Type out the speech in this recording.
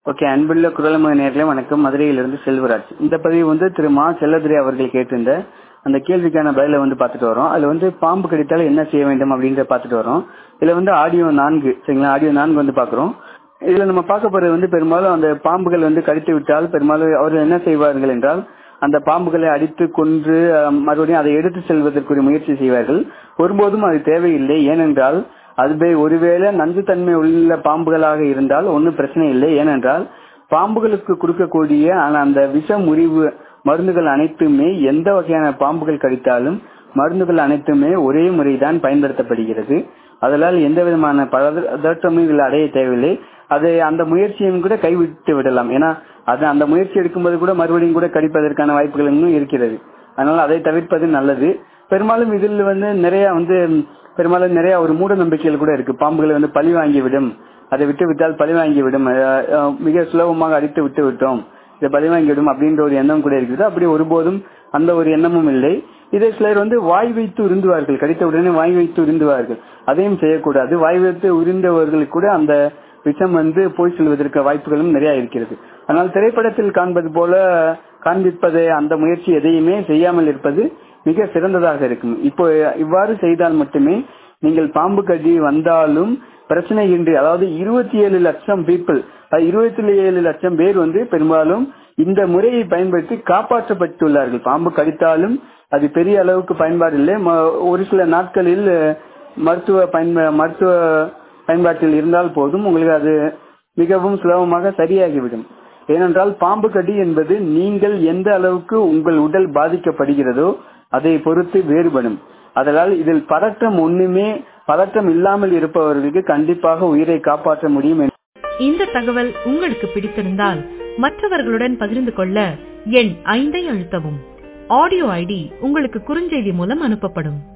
okay அன்புள்ள குரலமக நேர்களே வணக்கம் மதுரையிலிருந்து செல்வராஜ் இந்த பதிவு வந்து திரு மா செல்லதுரை அவர்கள் கேட்டிருந்த அந்த கேள்விக்கான பதில வந்து பார்த்துட்டு வரோம் அதுல வந்து பாம்பு கடித்தால் என்ன செய்ய வேண்டும் அப்படின்றத பார்த்துட்டு வரோம் இதுல வந்து ஆடியோ நான்கு சரிங்களா ஆடியோ நான்கு வந்து பாக்குறோம் இதுல நம்ம பார்க்க போறது வந்து பெரும்பாலும் அந்த பாம்புகள் வந்து கடித்து விட்டால் பெரும்பாலும் அவர்கள் என்ன செய்வார்கள் என்றால் அந்த பாம்புகளை அடித்து கொன்று அஹ், மறுபடியும் அதை எடுத்து செல்வதற்குரிய முயற்சி செய்வார்கள் ஒருபோதும் அது தேவையில்லை ஏனென்றால் அதுவே ஒருவேளை நஞ்சுத்தன்மை உள்ள பாம்புகளாக இருந்தால் ஒன்றும் பிரச்சனை இல்லை ஏனென்றால் பாம்புகளுக்கு கொடுக்கக்கூடிய ஆன அந்த விஷ முறிவு மருந்துகள் அனைத்துமே எந்த வகையான பாம்புகள் கடித்தாலும் மருந்துகள் அனைத்துமே ஒரே முறைதான் பயன்படுத்தப்படுகிறது அதனால் எந்த விதமான பதற்றமும் இதில் அடைய தேவையில்லை அதை அந்த முயற்சியும் கூட கைவிட்டு விடலாம் ஏன்னா அது அந்த முயற்சி எடுக்கும்போது கூட மறுபடியும் கூட கடிப்பதற்கான வாய்ப்புகள் இன்னும் இருக்கிறது அதனால அதை தவிர்ப்பது நல்லது பெரும்பாலும் இதில் வந்து நிறைய வந்து பெரும்பாலும் நிறைய ஒரு மூட நம்பிக்கைகள் கூட இருக்கு பாம்புகளை வந்து பழி வாங்கிவிடும் அதை விட்டு விட்டால் பழி வாங்கிவிடும் அஹ், அஹ், மிக சுலபமாக அடித்து விட்டு விட்டோம் இதை பழி வாங்கிவிடும் அப்படின்ற ஒரு எண்ணம் கூட இருக்குது அப்படி ஒருபோதும் அந்த ஒரு எண்ணமும் இல்லை இதை சிலர் வந்து வாய் வைத்து உருந்துவார்கள் கடித்த உடனே வாய் வைத்து உருந்துவார்கள் அதையும் செய்யக்கூடாது வாய் வைத்து உரிந்தவர்களுக்கு கூட அந்த விஷம் வந்து போய் செல்வதற்கு வாய்ப்புகளும் நிறைய இருக்கிறது ஆனால் திரைப்படத்தில் காண்பது போல காண்பிப்பது அந்த முயற்சி எதையுமே செய்யாமல் இருப்பது மிக சிறந்ததாக இருக்கும் இப்போ இவ்வாறு செய்தால் மட்டுமே நீங்கள் பாம்பு கடி வந்தாலும் பிரச்சனை இன்றி அதாவது இருபத்தி ஏழு லட்சம் பீப்புள் இருபத்தி ஏழு லட்சம் பேர் வந்து பெரும்பாலும் இந்த முறையை பயன்படுத்தி காப்பாற்றப்பட்டுள்ளார்கள் பாம்பு கடித்தாலும் அது பெரிய அளவுக்கு பயன்பாடு இல்லை ம- ஒரு சில நாட்களில் அஹ், மருத்துவ பயன்ப மருத்துவ பயன்பாட்டில் இருந்தால் போதும் உங்களுக்கு அது மிகவும் சுலபமாக சரியாகிவிடும் ஏனென்றால் பாம்பு கடி என்பது நீங்கள் எந்த அளவுக்கு உங்கள் உடல் பாதிக்கப்படுகிறதோ அதை பொறுத்து வேறுபடும் அதனால் இதில் பதற்றம் ஒண்ணுமே பதற்றம் இல்லாமல் இருப்பவர்களுக்கு கண்டிப்பாக உயிரை காப்பாற்ற முடியும் என்று இந்த தகவல் உங்களுக்கு பிடித்திருந்தால் மற்றவர்களுடன் பகிர்ந்து கொள்ள எண் ஐந்தை அழுத்தவும் ஆடியோ ஐடி உங்களுக்கு குறுஞ்செய்தி மூலம் அனுப்பப்படும்